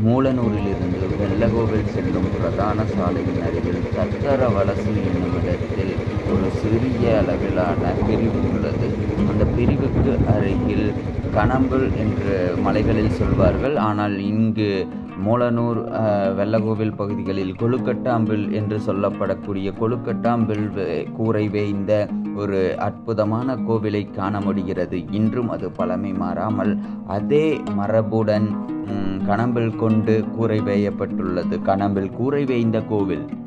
மூலனூரிலிருந்து வெள்ளகோவில் செல்லும் பிரதான சாலையின் அருகில் தத்தரவலசு என்னும் இடத்தில் ஒரு சிறிய அளவிலான பிரிவு உள்ளது அந்த பிரிவுக்கு அருகில் கணம்புல் என்று மலைகளில் சொல்வார்கள் ஆனால் இங்கு மூலனூர் அஹ், வெள்ளகோவில் பகுதிகளில் கொழுக்கட்டாம்பில் என்று சொல்லப்படக்கூடிய கொழுக்கட்டாம்பில் வே- கூரை வேய்ந்த ஒரு அற்புதமான கோவிலை காண முடிகிறது இன்றும் அது பழமை மாறாமல் அதே மரபுடன் ம், கணம்பில் கொண்டு கூரை வேயப்பட்டுள்ளது கணம்பில் கூரை வேய்ந்த கோவில்